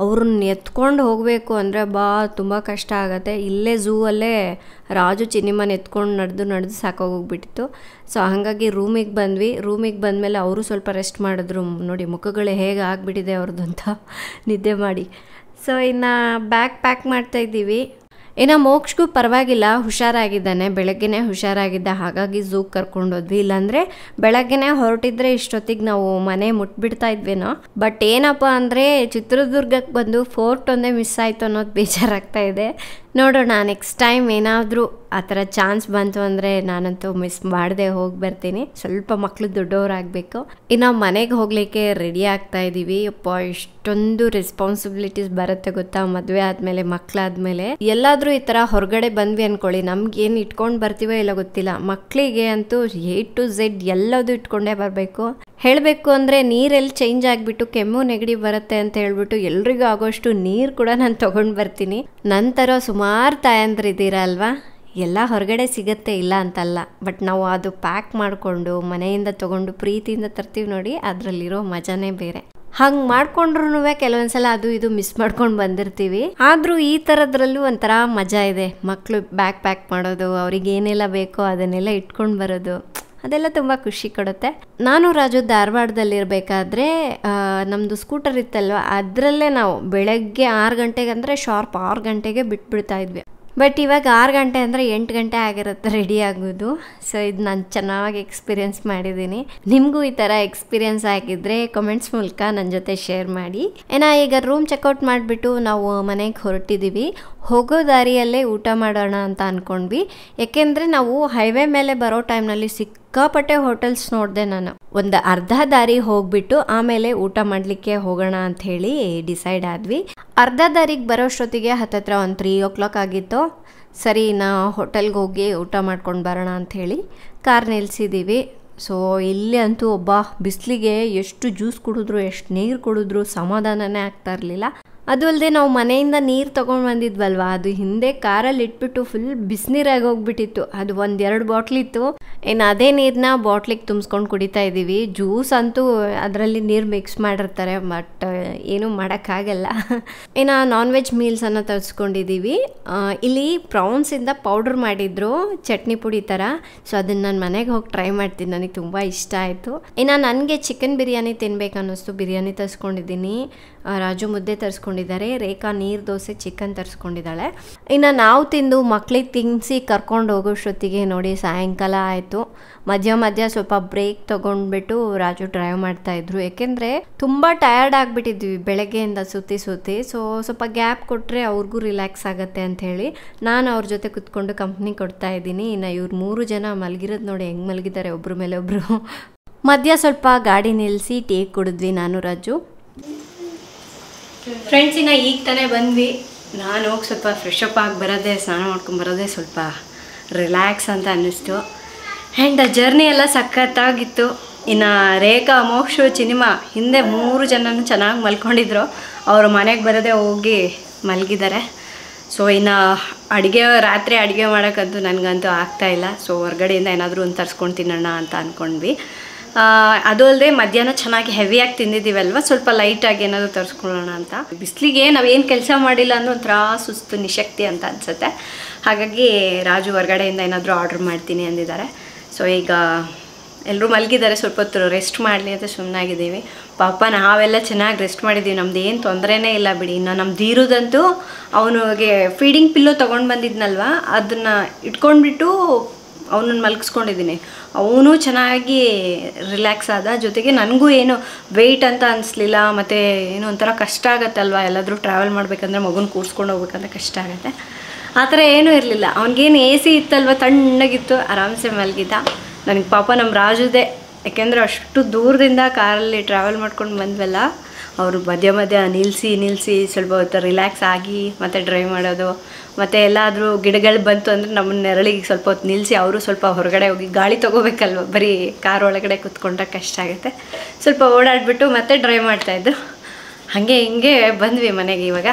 Speaker 4: ಅವ್ರನ್ನ ಎತ್ಕೊಂಡು ಹೋಗಬೇಕು ಅಂದರೆ ಬಾ ತುಂಬ ಕಷ್ಟ ಆಗುತ್ತೆ ಇಲ್ಲೇ ಝೂ ಅಲ್ಲೇ ರಾಜು ಚಿನ್ನಿಮನ ಎತ್ಕೊಂಡು ನಡೆದು ನಡೆದು ಸಾಕಾಗೋಗ್ಬಿಟ್ಟಿತ್ತು ಸೊ ಹಾಗಾಗಿ ರೂಮಿಗೆ ಬಂದ್ವಿ ರೂಮಿಗೆ ಬಂದಮೇಲೆ ಅವರು ಸ್ವಲ್ಪ ರೆಸ್ಟ್ ಮಾಡಿದ್ರು ನೋಡಿ ಮುಖಗಳು ಹೇಗೆ ಆಗಿಬಿಟ್ಟಿದೆ ಅವ್ರದ್ದು ಅಂತ ನಿದ್ದೆ ಮಾಡಿ ಸೊ ಇನ್ನು ಬ್ಯಾಗ್ ಪ್ಯಾಕ್ ಮಾಡ್ತಾ ಇದ್ದೀವಿ ಇನ್ನು ಮೋಕ್ಷಗೂ ಪರವಾಗಿಲ್ಲ ಹುಷಾರಾಗಿದ್ದಾನೆ ಬೆಳಗ್ಗೆನೇ ಹುಷಾರಾಗಿದ್ದ ಹಾಗಾಗಿ ಝೂಗೆ ಕರ್ಕೊಂಡೋದ್ವಿ ಇಲ್ಲಾಂದರೆ ಬೆಳಗ್ಗೆನೇ ಹೊರಟಿದ್ರೆ ಇಷ್ಟೊತ್ತಿಗೆ ನಾವು ಮನೆ ಮುಟ್ಬಿಡ್ತಾ ಇದ್ವೇನೋ ಬಟ್ ಏನಪ್ಪ ಅಂದರೆ ಚಿತ್ರದುರ್ಗಕ್ಕೆ ಬಂದು ಫೋರ್ಟ್ ಒಂದೇ ಮಿಸ್ ಆಯಿತು ಅನ್ನೋದು ಬೇಜಾರಾಗ್ತಾ ಇದೆ ನೋಡೋಣ ನೆಕ್ಸ್ಟ್ ಟೈಮ್ ಏನಾದರೂ ಆ ಥರ ಚಾನ್ಸ್ ಬಂತು ಅಂದರೆ ನಾನಂತೂ ಮಿಸ್ ಮಾಡದೆ ಹೋಗಿ ಬರ್ತೀನಿ ಸ್ವಲ್ಪ ಮಕ್ಕಳು ದೊಡ್ಡವರಾಗಬೇಕು ಇನ್ನು ಮನೆಗೆ ಹೋಗಲಿಕ್ಕೆ ರೆಡಿ ಆಗ್ತಾ ಇದ್ದೀವಿ ಅಪ್ಪ ಇಷ್ಟೊಂದು ರೆಸ್ಪಾನ್ಸಿಬಿಲಿಟೀಸ್ ಬರುತ್ತೆ ಗೊತ್ತಾ ಮದುವೆ ಆದಮೇಲೆ ಮಕ್ಕಳಾದ್ಮೇಲೆ ಎಲ್ಲಾದರೂ ಈ ಥರ ಹೊರಗಡೆ ಬಂದ್ವಿ ಅಂದ್ಕೊಳ್ಳಿ ನಮ್ಗೆ ಏನು ಇಟ್ಕೊಂಡು ಬರ್ತೀವೋ ಇಲ್ಲ ಗೊತ್ತಿಲ್ಲ ಮಕ್ಕಳಿಗೆ ಅಂತೂ ಎ ಟು ಝೆಡ್ ಎಲ್ಲದೂ ಇಟ್ಕೊಂಡೇ ಬರಬೇಕು ಹೇಳಬೇಕು ಅಂದರೆ ನೀರೆಲ್ಲಿ ಚೇಂಜ್ ಆಗಿಬಿಟ್ಟು ಕೆಮ್ಮು ನೆಗಡಿ ಬರುತ್ತೆ ಅಂತ ಹೇಳ್ಬಿಟ್ಟು ಎಲ್ರಿಗೂ ಆಗೋಷ್ಟು ನೀರು ಕೂಡ ನಾನು ತೊಗೊಂಡು ಬರ್ತೀನಿ ನಂತರ ಸುಮಾರು ತಾಯಂದ್ರಿದ್ದೀರಾ ಅಲ್ವಾ ಎಲ್ಲ ಹೊರಗಡೆ ಸಿಗುತ್ತೆ ಇಲ್ಲ ಅಂತಲ್ಲ ಬಟ್ ನಾವು ಅದು ಪ್ಯಾಕ್ ಮಾಡಿಕೊಂಡು ಮನೆಯಿಂದ ತೊಗೊಂಡು ಪ್ರೀತಿಯಿಂದ ತರ್ತೀವಿ ನೋಡಿ ಅದರಲ್ಲಿರೋ ಮಜಾನೇ ಬೇರೆ ಹಂಗೆ ಮಾಡ್ಕೊಂಡ್ರು ಕೆಲವೊಂದ್ಸಲ ಅದು ಇದು ಮಿಸ್ ಮಾಡ್ಕೊಂಡು ಬಂದಿರ್ತೀವಿ ಆದರೂ ಈ ಥರದ್ರಲ್ಲೂ ಒಂಥರ ಮಜಾ ಇದೆ ಮಕ್ಕಳು ಬ್ಯಾಗ್ ಪ್ಯಾಕ್ ಮಾಡೋದು ಅವ್ರಿಗೆ ಏನೆಲ್ಲ ಬೇಕೋ ಅದನ್ನೆಲ್ಲ ಇಟ್ಕೊಂಡು ಬರೋದು ಅದೆಲ್ಲ ತುಂಬ ಖುಷಿ ಕೊಡುತ್ತೆ ನಾನು ರಾಜು ಧಾರವಾಡದಲ್ಲಿರಬೇಕಾದ್ರೆ ನಮ್ಮದು ಸ್ಕೂಟರ್ ಇತ್ತಲ್ವ ಅದರಲ್ಲೇ ನಾವು ಬೆಳಗ್ಗೆ ಆರು ಗಂಟೆಗೆ ಅಂದರೆ ಶಾರ್ಪ್ ಆರು ಗಂಟೆಗೆ ಬಿಟ್ಬಿಡ್ತಾ ಇದ್ವಿ ಬಟ್ ಇವಾಗ ಆರು ಗಂಟೆ ಅಂದರೆ ಎಂಟು ಗಂಟೆ ಆಗಿರುತ್ತೆ ರೆಡಿ ಆಗೋದು ಸೊ ಇದು ನಾನು ಚೆನ್ನಾಗಿ ಎಕ್ಸ್ಪೀರಿಯೆನ್ಸ್ ಮಾಡಿದ್ದೀನಿ ನಿಮಗೂ ಈ ಥರ ಎಕ್ಸ್ಪೀರಿಯೆನ್ಸ್ ಆಗಿದ್ದರೆ ಕಮೆಂಟ್ಸ್ ಮೂಲಕ ನನ್ನ ಜೊತೆ ಶೇರ್ ಮಾಡಿ ಏನೋ ಈಗ ರೂಮ್ ಚೆಕ್ಔಟ್ ಮಾಡಿಬಿಟ್ಟು ನಾವು ಮನೆಗೆ ಹೊರಟಿದ್ದೀವಿ ಹೋಗೋ ದಾರಿಯಲ್ಲೇ ಊಟ ಮಾಡೋಣ ಅಂತ ಅಂದ್ಕೊಂಡ್ವಿ ಯಾಕೆಂದರೆ ನಾವು ಹೈವೇ ಮೇಲೆ ಬರೋ ಟೈಮ್ನಲ್ಲಿ ಸಿಕ್ಕಾಪಟ್ಟೆ ಹೋಟೆಲ್ಸ್ ನೋಡಿದೆ ನಾನು ಒಂದು ಅರ್ಧ ದಾರಿ ಹೋಗ್ಬಿಟ್ಟು ಆಮೇಲೆ ಊಟ ಮಾಡಲಿಕ್ಕೆ ಹೋಗೋಣ ಅಂತ ಹೇಳಿ ಡಿಸೈಡ್ ಆದ್ವಿ ಅರ್ಧ ದಾರಿಗೆ ಬರೋಷ್ಟೊತ್ತಿಗೆ ಹತ್ತತ್ರ ಒಂದು ತ್ರೀ ಓ ಕ್ಲಾಕ್ ಆಗಿತ್ತು ಸರಿ ನಾ ಹೋಟೆಲ್ಗೆ ಹೋಗಿ ಊಟ ಮಾಡ್ಕೊಂಡು ಬರೋಣ ಅಂಥೇಳಿ ಕಾರ್ ನಿಲ್ಸಿದ್ದೀವಿ ಸೊ ಇಲ್ಲಿ ಅಂತೂ ಒಬ್ಬ ಬಿಸಿಲಿಗೆ ಎಷ್ಟು ಜ್ಯೂಸ್ ಕುಡಿದ್ರು ಎಷ್ಟು ನೀರು ಕುಡಿದ್ರು ಸಮಾಧಾನನೇ ಆಗ್ತಾ ಇರಲಿಲ್ಲ ಅದು ಅಲ್ಲದೆ ನಾವು ಮನೆಯಿಂದ ನೀರು ತೊಗೊಂಡು ಬಂದಿದ್ವಲ್ವ ಅದು ಹಿಂದೆ ಕಾರಲ್ಲಿ ಇಟ್ಬಿಟ್ಟು ಫುಲ್ ಬಿಸಿನೀರಾಗಿ ಹೋಗ್ಬಿಟ್ಟಿತ್ತು ಅದು ಒಂದೆರಡು ಬಾಟ್ಲಿತ್ತು ಇನ್ನು ಅದೇ ನೀರನ್ನ ಬಾಟ್ಲಿಗೆ ತುಂಬಿಸ್ಕೊಂಡು ಕುಡಿತಾ ಇದ್ದೀವಿ ಜ್ಯೂಸ್ ಅಂತೂ ಅದರಲ್ಲಿ ನೀರು ಮಿಕ್ಸ್ ಮಾಡಿರ್ತಾರೆ ಬಟ್ ಏನೂ ಮಾಡೋಕ್ಕಾಗಲ್ಲ ಇನ್ನು ನಾನ್ ವೆಜ್ ಮೀಲ್ಸನ್ನು ತರಿಸ್ಕೊಂಡಿದ್ದೀವಿ ಇಲ್ಲಿ ಪ್ರಾನ್ಸಿಂದ ಪೌಡ್ರ್ ಮಾಡಿದ್ರು ಚಟ್ನಿ ಪುಡಿ ಥರ ಸೊ ಅದನ್ನು ನಾನು ಮನೆಗೆ ಹೋಗಿ ಟ್ರೈ ಮಾಡ್ತೀನಿ ನನಗೆ ತುಂಬ ಇಷ್ಟ ಆಯಿತು ಇನ್ನು ನನಗೆ ಚಿಕನ್ ಬಿರಿಯಾನಿ ತಿನ್ಬೇಕು ಅನ್ನಿಸ್ತು ಬಿರಿಯಾನಿ ತರಿಸ್ಕೊಂಡಿದ್ದೀನಿ ರಾಜು ಮುದ್ದೆ ತರಿಸ್ಕೊಂಡಿದ್ದಾರೆ ರೇಖಾ ನೀರು ದೋಸೆ ಚಿಕನ್ ತರಿಸ್ಕೊಂಡಿದ್ದಾಳೆ ಇನ್ನು ನಾವು ತಿಂದು ಮಕ್ಳಿಗೆ ತಿನ್ನಿಸಿ ಕರ್ಕೊಂಡು ಹೋಗೋಷ್ಟೊತ್ತಿಗೆ ನೋಡಿ ಸಾಯಂಕಾಲ ಆಯಿತು ಮಧ್ಯ ಮಧ್ಯ ಸ್ವಲ್ಪ ಬ್ರೇಕ್ ತೊಗೊಂಡ್ಬಿಟ್ಟು ರಾಜು ಡ್ರೈವ್ ಮಾಡ್ತಾಯಿದ್ರು ಯಾಕೆಂದರೆ ತುಂಬ ಟಯರ್ಡ್ ಆಗಿಬಿಟ್ಟಿದ್ವಿ ಬೆಳಗ್ಗೆಯಿಂದ ಸುತ್ತಿ ಸುತ್ತಿ ಸೊ ಸ್ವಲ್ಪ ಗ್ಯಾಪ್ ಕೊಟ್ಟರೆ ಅವ್ರಿಗೂ ರಿಲ್ಯಾಕ್ಸ್ ಆಗುತ್ತೆ ಅಂಥೇಳಿ ನಾನು ಅವ್ರ ಜೊತೆ ಕುತ್ಕೊಂಡು ಕಂಪ್ನಿ ಕೊಡ್ತಾ ಇದ್ದೀನಿ ಇನ್ನು ಇವ್ರು ಮೂರು ಜನ ಮಲಗಿರೋದು ನೋಡಿ ಹೆಂಗೆ ಮಲಗಿದ್ದಾರೆ ಒಬ್ಬರ ಮೇಲೆ ಒಬ್ಬರು ಮಧ್ಯ ಸ್ವಲ್ಪ ಗಾಡಿ ನಿಲ್ಲಿಸಿ ಟೀ ಕುಡಿದ್ವಿ ನಾನು ರಾಜು ಫ್ರೆಂಡ್ಸ್ ಇನ್ನು ಈಗ ತಾನೇ ಬಂದ್ವಿ ನಾನು ಹೋಗಿ ಸ್ವಲ್ಪ ಫ್ರೆಶ್ ಅಪ್ ಆಗಿ ಬರೋದೇ ಸ್ನಾನ ಮಾಡ್ಕೊಂಡು ಬರೋದೇ ಸ್ವಲ್ಪ ರಿಲ್ಯಾಕ್ಸ್ ಅಂತ ಅನ್ನಿಸ್ತು ಆ್ಯಂಡ್ ಜರ್ನಿ ಎಲ್ಲ ಸಖತ್ತಾಗಿತ್ತು ಇನ್ನು ರೇಖಾ ಮೋಕ್ಷು ಚಿನಿಮಾ ಹಿಂದೆ ಮೂರು ಜನನೂ ಚೆನ್ನಾಗಿ ಮಲ್ಕೊಂಡಿದ್ರು ಅವರು ಮನೆಗೆ ಬರೋದೇ ಹೋಗಿ ಮಲಗಿದ್ದಾರೆ ಸೊ ಇನ್ನು ಅಡುಗೆ ರಾತ್ರಿ ಅಡುಗೆ ಮಾಡೋಕ್ಕಂತೂ ನನಗಂತೂ ಆಗ್ತಾಯಿಲ್ಲ ಸೊ ಹೊರ್ಗಡೆಯಿಂದ ಏನಾದರೂ ಒಂದು ತರಿಸ್ಕೊಂಡು ತಿನ್ನೋಣ ಅಂತ ಅಂದ್ಕೊಂಡ್ವಿ ಆ, ಅದು ಅಲ್ಲದೆ ಮಧ್ಯಾಹ್ನ ಚೆನ್ನಾಗಿ ಹೆವಿಯಾಗಿ ತಿಂದಿದ್ದೀವಲ್ವ ಸ್ವಲ್ಪ ಲೈಟಾಗಿ ಏನಾದರೂ ತರಿಸ್ಕೊಳ್ಳೋಣ ಅಂತ ಬಿಸಿಲಿಗೆ ನಾವೇನು ಕೆಲಸ ಮಾಡಿಲ್ಲ ಅಂದ್ರೆ ಒಂಥರ ಸುಸ್ತು ನಿಶಕ್ತಿ ಅಂತ ಅನಿಸುತ್ತೆ ಹಾಗಾಗಿ ರಾಜು ಹೊರಗಡೆಯಿಂದ ಏನಾದರೂ ಆರ್ಡ್ರ್ ಮಾಡ್ತೀನಿ ಅಂದಿದ್ದಾರೆ ಸೊ ಈಗ ಎಲ್ಲರೂ ಮಲಗಿದ್ದಾರೆ ಸ್ವಲ್ಪ ಹೊತ್ತು ರೆಸ್ಟ್ ಮಾಡಲಿ ಅಂತ ಸುಮ್ಮನಾಗಿದ್ದೀವಿ ಪಾಪ ನಾವೆಲ್ಲ ಚೆನ್ನಾಗಿ ರೆಸ್ಟ್ ಮಾಡಿದ್ದೀವಿ ನಮ್ದು ಏನು ತೊಂದರೆನೇ ಇಲ್ಲ ಬಿಡಿ ಇನ್ನು ನಮ್ಮ ಧೀರುದಂತೂ ಅವನಿಗೆ ಫೀಡಿಂಗ್ ಪಿಲ್ಲೋ ತೊಗೊಂಡು ಬಂದಿದ್ನಲ್ವ ಅದನ್ನು ಇಟ್ಕೊಂಡ್ಬಿಟ್ಟು ಅವನನ್ನು ಮಲಗಿಸ್ಕೊಂಡಿದ್ದೀನಿ ಅವನು ಚೆನ್ನಾಗಿ ರಿಲ್ಯಾಕ್ಸ್ ಆದ ಜೊತೆಗೆ ನನಗೂ ಏನು ವೆಯ್ಟ್ ಅಂತ ಅನಿಸ್ಲಿಲ್ಲ ಮತ್ತು ಏನೋ ಒಂಥರ ಕಷ್ಟ ಆಗುತ್ತಲ್ವ ಎಲ್ಲಾದರೂ ಟ್ರಾವೆಲ್ ಮಾಡಬೇಕಂದ್ರೆ ಮಗುನ ಕೂರಿಸ್ಕೊಂಡು ಹೋಗ್ಬೇಕಂದ್ರೆ ಕಷ್ಟ ಆಗುತ್ತೆ ಆ ಥರ ಏನೂ ಇರಲಿಲ್ಲ ಅವ್ನಿಗೇನು ಎ ಸಿ ಇತ್ತಲ್ವ ತಣ್ಣಗಿತ್ತು ಆರಾಮ್ಸೆ ಮಲಗಿದ್ದ ನನಗೆ ಪಾಪ ನಮ್ಮ ರಾಜುದೇ ಯಾಕೆಂದರೆ ಅಷ್ಟು ದೂರದಿಂದ ಕಾರಲ್ಲಿ ಟ್ರಾವೆಲ್ ಮಾಡ್ಕೊಂಡು ಬಂದ್ವಲ್ಲ ಅವರು ಮಧ್ಯ ಮಧ್ಯ ನಿಲ್ಲಿಸಿ ನಿಲ್ಲಿಸಿ ಸ್ವಲ್ಪ ಹೊತ್ತು ರಿಲ್ಯಾಕ್ಸ್ ಆಗಿ ಮತ್ತು ಡ್ರೈವ್ ಮಾಡೋದು ಮತ್ತು ಎಲ್ಲಾದರೂ ಗಿಡಗಳು ಬಂತು ಅಂದರೆ ನಮ್ಮನ್ನ ನೆರಳಿಗೆ ಸ್ವಲ್ಪ ಹೊತ್ತು ನಿಲ್ಲಿಸಿ ಅವರು ಸ್ವಲ್ಪ ಹೊರಗಡೆ ಹೋಗಿ ಗಾಳಿ ತೊಗೋಬೇಕಲ್ವ ಬರೀ ಕಾರ್ ಒಳಗಡೆ ಕುತ್ಕೊಂಡ್ರೆ ಕಷ್ಟ ಆಗುತ್ತೆ ಸ್ವಲ್ಪ ಓಡಾಡಿಬಿಟ್ಟು ಮತ್ತೆ ಡ್ರೈವ್ ಮಾಡ್ತಾಯಿದ್ದು ಹಾಗೆ ಹಿಂಗೆ ಬಂದ್ವಿ ಮನೆಗೆ ಇವಾಗ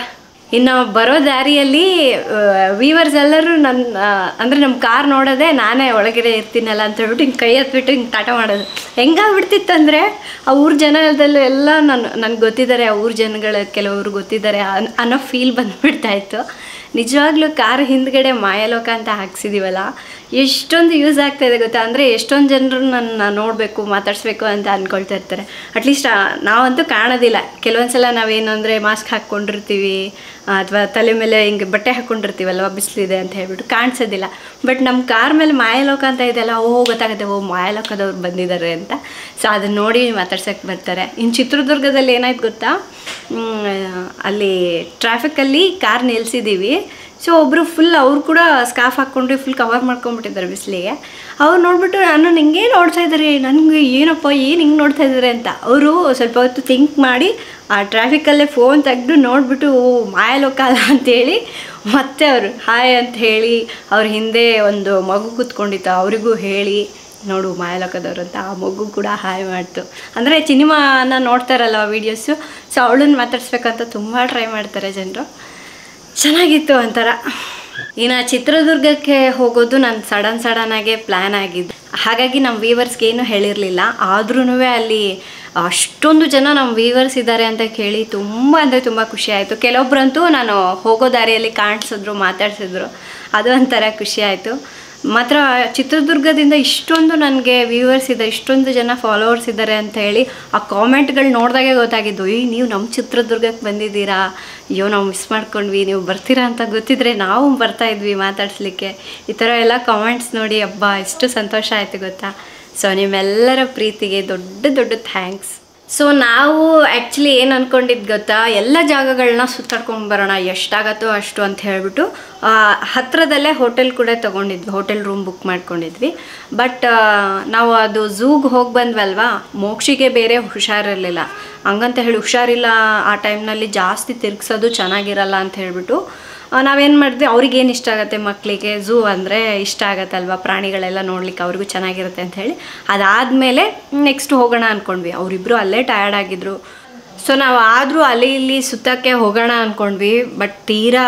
Speaker 4: ಇನ್ನು ಬರೋ ದಾರಿಯಲ್ಲಿ ವೀವರ್ಸ್ ಎಲ್ಲರೂ ನನ್ನ ಅಂದರೆ ನಮ್ಮ ಕಾರ್ ನೋಡೋದೆ ನಾನೇ ಒಳಗಡೆ ಇರ್ತೀನಲ್ಲ ಅಂತ ಹೇಳ್ಬಿಟ್ಟು ಹಿಂಗೆ ಕೈ ಹತ್ಬಿಟ್ಟು ಹಿಂಗೆ ಟಾಟ ಮಾಡೋದು ಹೆಂಗಾಗ್ಬಿಡ್ತಿತ್ತಂದರೆ ಆ ಊರ ಜನದಲ್ಲೂ ಎಲ್ಲ ನಾನು ನನಗೆ ಗೊತ್ತಿದ್ದಾರೆ ಆ ಊರ ಜನಗಳು ಕೆಲವರು ಗೊತ್ತಿದ್ದಾರೆ ಅನ್- ಅನ್ನೋ ಫೀಲ್ ಬಂದ್ಬಿಡ್ತಾ ಇತ್ತು ನಿಜವಾಗ್ಲೂ ಕಾರ್ ಹಿಂದ್ಗಡೆ ಮಾಯಲೋಕ ಅಂತ ಹಾಕ್ಸಿದೀವಲ್ಲ ಎಷ್ಟೊಂದು ಯೂಸ್ ಆಗ್ತಾ ಇದೆ ಗೊತ್ತಾ ಅಂದರೆ ಎಷ್ಟೊಂದು ಜನರು ನನ್ನ ನೋಡಬೇಕು ಮಾತಾಡಿಸ್ಬೇಕು ಅಂತ ಅಂದ್ಕೊಳ್ತಾ ಇರ್ತಾರೆ ಅಟ್ಲೀಸ್ಟ್ ನಾವಂತೂ ಕಾಣೋದಿಲ್ಲ ಕೆಲವೊಂದು ಸಲ ನಾವೇನು ಅಂದರೆ ಮಾಸ್ಕ್ ಹಾಕ್ಕೊಂಡಿರ್ತೀವಿ ಅಥವಾ ತಲೆ ಮೇಲೆ ಹಿಂಗೆ ಬಟ್ಟೆ ಹಾಕ್ಕೊಂಡಿರ್ತೀವಲ್ವ ಬಿಸಿಲಿದೆ ಅಂತ ಹೇಳ್ಬಿಟ್ಟು ಕಾಣಿಸೋದಿಲ್ಲ ಬಟ್ ನಮ್ಮ ಕಾರ್ ಮೇಲೆ ಮಾಯಲೋಕ ಅಂತ ಇದೆಯಲ್ಲ ಓ ಗೊತ್ತಾಗುತ್ತೆ ಓ ಮಾಯಲೋಕದವ್ರು ಬಂದಿದ್ದಾರೆ ಅಂತ ಸೊ ಅದನ್ನ ನೋಡಿ ಮಾತಾಡ್ಸೋಕ್ಕೆ ಬರ್ತಾರೆ ಇನ್ನು ಚಿತ್ರದುರ್ಗದಲ್ಲಿ ಏನಾಯ್ತು ಗೊತ್ತಾ ಮ್, ಅಲ್ಲಿ ಟ್ರಾಫಿಕಲ್ಲಿ ಕಾರ್ ನಿಲ್ಸಿದ್ದೀವಿ ಸೊ ಒಬ್ಬರು ಫುಲ್ ಅವ್ರು ಕೂಡ ಸ್ಕಾಫ್ ಹಾಕ್ಕೊಂಡು ಫುಲ್ ಕವರ್ ಮಾಡ್ಕೊಂಡ್ಬಿಟ್ಟಿದ್ದಾರೆ ಬಿಸಿಲಿಗೆ ಅವ್ರು ನೋಡ್ಬಿಟ್ಟು ನಾನು ಹಿಂಗೆ ನೋಡ್ತಾ ಇದ್ದಾರೆ ನನಗೆ ಏನಪ್ಪ ಏನು ಹಿಂಗೆ ನೋಡ್ತಾ ಇದ್ದಾರೆ ಅಂತ ಅವರು ಸ್ವಲ್ಪ ಹೊತ್ತು ಥಿಂಕ್ ಮಾಡಿ ಆ ಟ್ರಾಫಿಕಲ್ಲೇ ಫೋನ್ ತೆಗೆದು ನೋಡಿಬಿಟ್ಟು ಓ ಮಾಯಲೋಕ ಅಲ್ಲ ಅಂತೇಳಿ ಮತ್ತೆ ಅವರು ಹಾಯ್ ಅಂತ ಹೇಳಿ ಅವ್ರ ಹಿಂದೆ ಒಂದು ಮಗು ಕೂತ್ಕೊಂಡಿತ್ತು ಅವರಿಗೂ ಹೇಳಿ ನೋಡು ಮಾಯಲೋಕದವ್ರು ಅಂತ ಆ ಮಗು ಕೂಡ ಹಾಯ್ ಮಾಡ್ತು ಅಂದರೆ ಸಿನಿಮಾನ ನೋಡ್ತಾರಲ್ಲ ವೀಡಿಯೋಸು ಸೊ ಅವಳನ್ನ ಮಾತಾಡ್ಸ್ಬೇಕಂತ ತುಂಬ ಟ್ರೈ ಮಾಡ್ತಾರೆ ಜನರು ಚೆನ್ನಾಗಿತ್ತು ಒಂಥರ ಇನ್ನು ಚಿತ್ರದುರ್ಗಕ್ಕೆ ಹೋಗೋದು ನಾನು ಸಡನ್ ಸಡನ್ನಾಗೆ ಪ್ಲ್ಯಾನ್ ಆಗಿದ್ದು ಹಾಗಾಗಿ ನಮ್ಮ ವೀವರ್ಸ್ಗೆ ಏನು ಹೇಳಿರಲಿಲ್ಲ ಆದ್ರೂ ಅಲ್ಲಿ ಅಷ್ಟೊಂದು ಜನ ನಮ್ಮ ವೀವರ್ಸ್ ಇದ್ದಾರೆ ಅಂತ ಕೇಳಿ ತುಂಬ ಅಂದರೆ ತುಂಬ ಖುಷಿ ಆಯಿತು ಕೆಲವೊಬ್ಬರಂತೂ ನಾನು ಹೋಗೋ ದಾರಿಯಲ್ಲಿ ಕಾಣಿಸಿದ್ರು ಮಾತಾಡ್ಸಿದ್ರು ಅದು ಒಂಥರ ಖುಷಿ ಆಯಿತು ಮಾತ್ರ ಚಿತ್ರದುರ್ಗದಿಂದ ಇಷ್ಟೊಂದು ನನಗೆ ವ್ಯೂವರ್ಸ್ ಇದೆ ಇಷ್ಟೊಂದು ಜನ ಫಾಲೋವರ್ಸ್ ಇದ್ದಾರೆ ಅಂತ ಹೇಳಿ ಆ ಕಾಮೆಂಟ್ಗಳು ನೋಡಿದಾಗೆ ಗೊತ್ತಾಗಿದ್ದು ಈ ನೀವು ನಮ್ಮ ಚಿತ್ರದುರ್ಗಕ್ಕೆ ಬಂದಿದ್ದೀರಾ ಅಯ್ಯೋ ನಾವು ಮಿಸ್ ಮಾಡ್ಕೊಂಡ್ವಿ ನೀವು ಬರ್ತೀರಾ ಅಂತ ಗೊತ್ತಿದ್ರೆ ನಾವು ಬರ್ತಾ ಇದ್ವಿ ಮಾತಾಡ್ಸ್ಲಿಕ್ಕೆ ಈ ಥರ ಎಲ್ಲ ಕಾಮೆಂಟ್ಸ್ ನೋಡಿ ಅಬ್ಬಾ ಎಷ್ಟು ಸಂತೋಷ ಆಯಿತು ಗೊತ್ತಾ ಸೊ ನಿಮ್ಮೆಲ್ಲರ ಪ್ರೀತಿಗೆ ದೊಡ್ಡ ದೊಡ್ಡ ಥ್ಯಾಂಕ್ಸ್ ಸೊ ನಾವು ಆ್ಯಕ್ಚುಲಿ ಏನು ಅಂದ್ಕೊಂಡಿದ್ದು ಗೊತ್ತಾ ಎಲ್ಲ ಜಾಗಗಳನ್ನ ಸುತ್ತಾಡ್ಕೊಂಡು ಬರೋಣ ಎಷ್ಟಾಗತ್ತೋ ಅಷ್ಟು ಅಂತ ಹೇಳ್ಬಿಟ್ಟು ಆ, ಹತ್ರದಲ್ಲೇ ಹೋಟೆಲ್ ಕೂಡ ತೊಗೊಂಡಿದ್ವಿ ಹೋಟೆಲ್ ರೂಮ್ ಬುಕ್ ಮಾಡ್ಕೊಂಡಿದ್ವಿ ಬಟ್ ನಾವು ಅದು ಝೂಗೆ ಹೋಗಿ ಬಂದ್ವಲ್ವಾ ಮೋಕ್ಷಿಗೆ ಬೇರೆ ಹುಷಾರಿರಲಿಲ್ಲ ಹಂಗಂತ ಹೇಳಿ ಹುಷಾರಿಲ್ಲ ಆ ಟೈಮ್ನಲ್ಲಿ ಜಾಸ್ತಿ ತಿರ್ಗ್ಸೋದು ಚೆನ್ನಾಗಿರಲ್ಲ ಅಂತ ಹೇಳ್ಬಿಟ್ಟು ನಾವೇನು ಮಾಡಿದ್ವಿ ಅವ್ರಿಗೇನು ಇಷ್ಟ ಆಗುತ್ತೆ ಮಕ್ಕಳಿಗೆ ಝೂ ಅಂದರೆ ಇಷ್ಟ ಆಗತ್ತಲ್ವ ಪ್ರಾಣಿಗಳೆಲ್ಲ ನೋಡ್ಲಿಕ್ಕೆ ಅವ್ರಿಗೂ ಚೆನ್ನಾಗಿರುತ್ತೆ ಅಂತ ಹೇಳಿ ಅದಾದಮೇಲೆ ನೆಕ್ಸ್ಟ್ ಹೋಗೋಣ ಅಂದ್ಕೊಂಡ್ವಿ ಅವರಿಬ್ಬರು ಅಲ್ಲೇ ಟಯರ್ಡ್ ಆಗಿದ್ರು ಸೊ ನಾವು ಆದರೂ ಅಲ್ಲಿ ಇಲ್ಲಿ ಸುತ್ತಕ್ಕೆ ಹೋಗೋಣ ಅಂದ್ಕೊಂಡ್ವಿ ಬಟ್ ತೀರಾ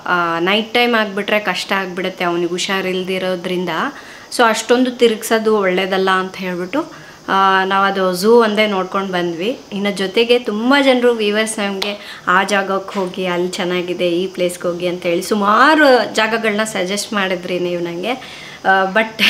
Speaker 4: ನೈಟ್ ಟೈಮ್ ಆಗಿಬಿಟ್ರೆ ಕಷ್ಟ ಆಗಿಬಿಡುತ್ತೆ ಅವನಿಗೆ ಹುಷಾರಿಲ್ದಿರೋದ್ರಿಂದ ಸೊ ಅಷ್ಟೊಂದು ತಿರುಗ್ಸೋದು ಒಳ್ಳೇದಲ್ಲ ಅಂತ ಹೇಳ್ಬಿಟ್ಟು ನಾವು ಅದು ಝೂ ಒಂದೇ ನೋಡ್ಕೊಂಡು ಬಂದ್ವಿ ಇನ್ನು ಜೊತೆಗೆ ತುಂಬ ಜನರು ವ್ಯೂವರ್ಸ್ ನಮಗೆ ಆ ಜಾಗಕ್ಕೆ ಹೋಗಿ ಅಲ್ಲಿ ಚೆನ್ನಾಗಿದೆ ಈ ಪ್ಲೇಸ್ಗೆ ಹೋಗಿ ಅಂತ ಹೇಳಿ ಸುಮಾರು ಜಾಗಗಳನ್ನ ಸಜೆಸ್ಟ್ ಮಾಡಿದ್ರಿ ನೀವು ನನಗೆ ಬಟ್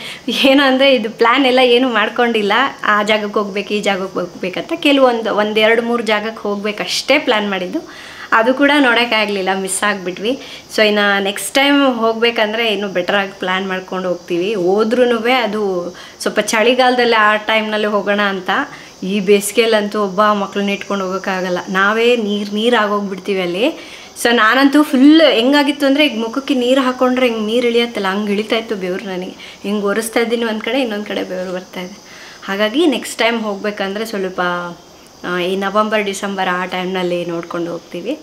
Speaker 4: ಏನು ಅಂದರೆ ಇದು ಪ್ಲ್ಯಾನ್ ಎಲ್ಲ ಏನು ಮಾಡ್ಕೊಂಡಿಲ್ಲ ಆ ಜಾಗಕ್ಕೆ ಹೋಗ್ಬೇಕು ಈ ಜಾಗಕ್ಕೆ ಹೋಗ್ಬೇಕಂತ ಕೆಲವೊಂದು ಒಂದೆರಡು ಮೂರು ಜಾಗಕ್ಕೆ ಹೋಗ್ಬೇಕಷ್ಟೇ ಪ್ಲ್ಯಾನ್ ಮಾಡಿದ್ದು ಅದು ಕೂಡ ನೋಡೋಕ್ಕಾಗಲಿಲ್ಲ ಮಿಸ್ ಆಗಿಬಿಟ್ವಿ ಸೊ ಇನ್ನು ನೆಕ್ಸ್ಟ್ ಟೈಮ್ ಹೋಗ್ಬೇಕಂದ್ರೆ ಇನ್ನೂ ಬೆಟರಾಗಿ ಪ್ಲ್ಯಾನ್ ಮಾಡ್ಕೊಂಡು ಹೋಗ್ತೀವಿ ಹೋದ್ರೂ ಅದು ಸ್ವಲ್ಪ ಚಳಿಗಾಲದಲ್ಲಿ ಆ ಟೈಮ್ನಲ್ಲಿ ಹೋಗೋಣ ಅಂತ ಈ ಬೇಸಿಗೆಯಲ್ಲಂತೂ ಒಬ್ಬ ಮಕ್ಕಳನ್ನ ಇಟ್ಕೊಂಡು ಹೋಗೋಕ್ಕಾಗಲ್ಲ ನಾವೇ ನೀರು ನೀರು ಆಗೋಗ್ಬಿಡ್ತೀವಿ ಅಲ್ಲಿ ಸೊ ನಾನಂತೂ ಫುಲ್ ಹೆಂಗಾಗಿತ್ತು ಅಂದರೆ ಈಗ ಮುಖಕ್ಕೆ ನೀರು ಹಾಕೊಂಡ್ರೆ ಹಿಂಗೆ ನೀರು ಇಳಿಯತ್ತಲ್ಲ ಹಂಗೆ ಇಳಿತಾ ಇತ್ತು ಬೆವರು ನನಗೆ ಹಿಂಗೆ ಒರೆಸ್ತಾ ಇದ್ದೀನಿ ಒಂದು ಕಡೆ ಇನ್ನೊಂದು ಕಡೆ ಬೆವರು ಬರ್ತಾ ಇದೆ ಹಾಗಾಗಿ ನೆಕ್ಸ್ಟ್ ಟೈಮ್ ಹೋಗ್ಬೇಕಂದ್ರೆ ಸ್ವಲ್ಪ ಆ, ಈ ನವಂಬರ್ ಡಿಸೆಂಬರ್ ಆ ಟೈಮ್ನಲ್ಲಿ ನೋಡ್ಕೊಂಡು ಹೋಗ್ತೀವಿ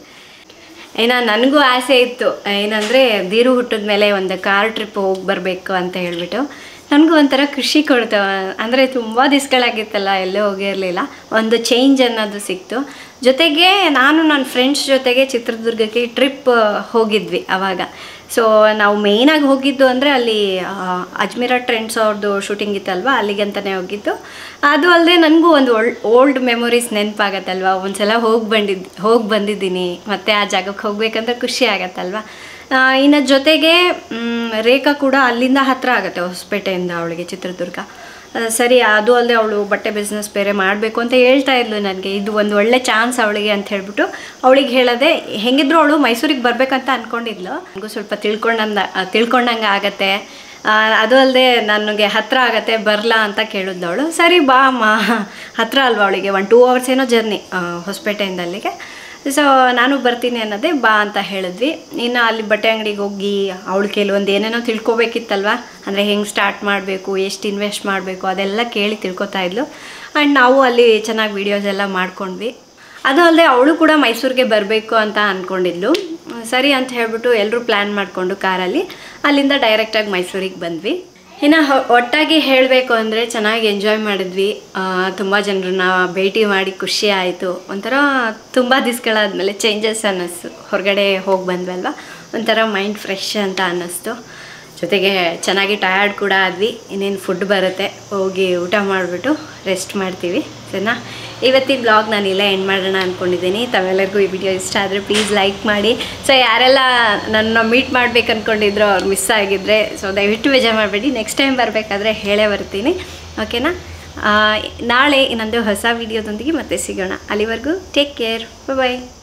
Speaker 4: ಏನ ನನಗೂ ಆಸೆ ಇತ್ತು ಏನಂದರೆ ದೀರು ಹುಟ್ಟಿದ ಮೇಲೆ ಒಂದು ಕಾರ್ ಟ್ರಿಪ್ ಹೋಗಿ ಬರಬೇಕು ಅಂತ ಹೇಳ್ಬಿಟ್ಟು ನನಗೂ ಒಂಥರ ಖುಷಿ ಕೊಡ್ತು ಅಂದರೆ ತುಂಬ ದಿವ್ಸಗಳಾಗಿತ್ತಲ್ಲ ಎಲ್ಲೂ ಹೋಗಿರಲಿಲ್ಲ ಒಂದು ಚೇಂಜ್ ಅನ್ನೋದು ಸಿಕ್ತು ಜೊತೆಗೆ ನಾನು ನನ್ನ ಫ್ರೆಂಡ್ಸ್ ಜೊತೆಗೆ ಚಿತ್ರದುರ್ಗಕ್ಕೆ ಟ್ರಿಪ್ ಹೋಗಿದ್ವಿ ಆವಾಗ ಸೊ ನಾವು ಮೇಯ್ನಾಗಿ ಹೋಗಿದ್ದು ಅಂದರೆ ಅಲ್ಲಿ ಆ, ಅಜ್ಮೀರಾ ಟ್ರೆಂಡ್ಸ್ ಅವ್ರದ್ದು ಶೂಟಿಂಗ್ ಇತ್ತಲ್ವ ಅಲ್ಲಿಗೆ ಅಂತಲೇ ಹೋಗಿದ್ದು ಅದು ಅಲ್ಲದೆ ನನಗೂ ಒಂದು ಒಳ್ ಓಲ್ಡ್ ಮೆಮೊರೀಸ್ ನೆನಪಾಗತ್ತಲ್ವ ಒಂದ್ಸಲ ಹೋಗಿ ಬಂದಿದ್ದು ಹೋಗಿ ಬಂದಿದ್ದೀನಿ ಮತ್ತು ಆ ಜಾಗಕ್ಕೆ ಹೋಗ್ಬೇಕಂದ್ರೆ ಖುಷಿ ಆಗತ್ತಲ್ವ ಆ, ಇನ್ನು ಜೊತೆಗೆ ಮ್, ರೇಖಾ ಕೂಡ ಅಲ್ಲಿಂದ ಹತ್ತಿರ ಆಗುತ್ತೆ ಹೊಸಪೇಟೆಯಿಂದ ಅವಳಿಗೆ ಚಿತ್ರದುರ್ಗ ಆ, ಸರಿ ಅದು ಅಲ್ಲದೆ ಅವಳು ಬಟ್ಟೆ ಬಿಸ್ನೆಸ್ ಬೇರೆ ಮಾಡಬೇಕು ಅಂತ ಹೇಳ್ತಾ ಇದ್ಲು ನನಗೆ ಇದು ಒಂದು ಒಳ್ಳೆ ಚಾನ್ಸ್ ಅವಳಿಗೆ ಅಂತ ಹೇಳ್ಬಿಟ್ಟು ಅವಳಿಗೆ ಹೇಳದೆ ಹೆಂಗಿದ್ರು ಅವಳು ಮೈಸೂರಿಗೆ ಬರಬೇಕಂತ ಅಂದ್ಕೊಂಡಿದ್ಲು ನನಗೂ ಸ್ವಲ್ಪ ತಿಳ್ಕೊಂಡಂದ ತಿಳ್ಕೊಂಡಂಗೆ ಆಗತ್ತೆ ಆ, ಅದು ಅಲ್ಲದೆ ನನಗೆ ಹತ್ತಿರ ಆಗತ್ತೆ ಬರಲಾ ಅಂತ ಕೇಳಿದ್ಲು ಸರಿ ಬಾ ಅಮ್ಮ ಹತ್ತಿರ ಅಲ್ವಾ ಅವಳಿಗೆ ಒನ್ ಟೂ ಅವರ್ಸ್ ಏನೋ ಜರ್ನಿ ಹೊಸಪೇಟೆಯಿಂದ ಅಲ್ಲಿಗೆ ಸೊ ನಾನು ಬರ್ತೀನಿ ಅನ್ನೋದೇ ಬಾ ಅಂತ ಹೇಳಿದ್ವಿ ಇನ್ನು ಅಲ್ಲಿ ಬಟ್ಟೆ ಅಂಗಡಿಗೆ ಹೋಗಿ ಅವಳು ಕೆಲವೊಂದು ಏನೇನೋ ತಿಳ್ಕೊಬೇಕಿತ್ತಲ್ವ ಅಂದರೆ ಹೆಂಗೆ ಸ್ಟಾರ್ಟ್ ಮಾಡಬೇಕು ಎಷ್ಟು ಇನ್ವೆಸ್ಟ್ ಮಾಡಬೇಕು ಅದೆಲ್ಲ ಕೇಳಿ ತಿಳ್ಕೊತಾ ಇದ್ಲು ಆ್ಯಂಡ್ ನಾವು ಅಲ್ಲಿ ಚೆನ್ನಾಗಿ ವೀಡಿಯೋಸ್ ಎಲ್ಲ ಮಾಡ್ಕೊಂಡ್ವಿ ಅದು ಅಲ್ಲದೆ ಅವಳು ಕೂಡ ಮೈಸೂರಿಗೆ ಬರಬೇಕು ಅಂತ ಅಂದ್ಕೊಂಡಿದ್ಲು ಸರಿ ಅಂತ ಹೇಳ್ಬಿಟ್ಟು ಎಲ್ಲರೂ ಪ್ಲ್ಯಾನ್ ಮಾಡಿಕೊಂಡು ಕಾರಲ್ಲಿ ಅಲ್ಲಿಂದ ಡೈರೆಕ್ಟಾಗಿ ಮೈಸೂರಿಗೆ ಬಂದ್ವಿ
Speaker 1: ಇನ್ನು ಹೊ- ಒಟ್ಟಾಗಿ ಹೇಳಬೇಕು ಅಂದರೆ ಚೆನ್ನಾಗಿ ಎಂಜಾಯ್ ಮಾಡಿದ್ವಿ ತುಂಬ ಜನರನ್ನ ಭೇಟಿ ಮಾಡಿ ಖುಷಿ ಆಯಿತು ಒಂಥರ ತುಂಬ ದಿವ್ಸಗಳಾದಮೇಲೆ ಚೇಂಜಸ್ ಅನ್ನಿಸ್ತು ಹೊರಗಡೆ ಹೋಗಿ ಬಂದ್ವಲ್ವ ಒಂಥರ ಮೈಂಡ್ ಫ್ರೆಶ್ ಅಂತ ಅನ್ನಿಸ್ತು ಜೊತೆಗೆ ಚೆನ್ನಾಗಿ ಟಯರ್ಡ್ ಕೂಡ ಆದ್ವಿ ಇನ್ನೇನು ಫುಡ್ ಬರುತ್ತೆ ಹೋಗಿ ಊಟ ಮಾಡಿಬಿಟ್ಟು ರೆಸ್ಟ್ ಮಾಡ್ತೀವಿ ಸರಿನಾ ಇವತ್ತಿನ ಬ್ಲಾಗ್ ನಾನು ಇಲ್ಲೇ ಎಂಡ್ ಮಾಡೋಣ ಅಂದ್ಕೊಂಡಿದ್ದೀನಿ ತಾವೆಲ್ಲರಿಗೂ ಈ ವಿಡಿಯೋ ಇಷ್ಟ ಆದರೆ ಪ್ಲೀಸ್ ಲೈಕ್ ಮಾಡಿ ಸೊ ಯಾರೆಲ್ಲ ನನ್ನ ಮೀಟ್ ಮಾಡ್ಬೇಕು ಅಂದ್ಕೊಂಡಿದ್ರು ಅವ್ರು ಮಿಸ್ ಆಗಿದ್ರೆ ಸೊ ದಯವಿಟ್ಟು ಬೇಜಾರು ಮಾಡಬೇಡಿ ನೆಕ್ಸ್ಟ್ ಟೈಮ್ ಬರಬೇಕಾದ್ರೆ ಹೇಳೇ ಬರ್ತೀನಿ ಓಕೆನಾ ಆ, ನಾಳೆ ಇನ್ನೊಂದು ಹೊಸ ವಿಡಿಯೋದೊಂದಿಗೆ ಮತ್ತೆ ಸಿಗೋಣ ಅಲ್ಲಿವರೆಗೂ ಟೇಕ್ ಕೇರ್ ಬಾಯ್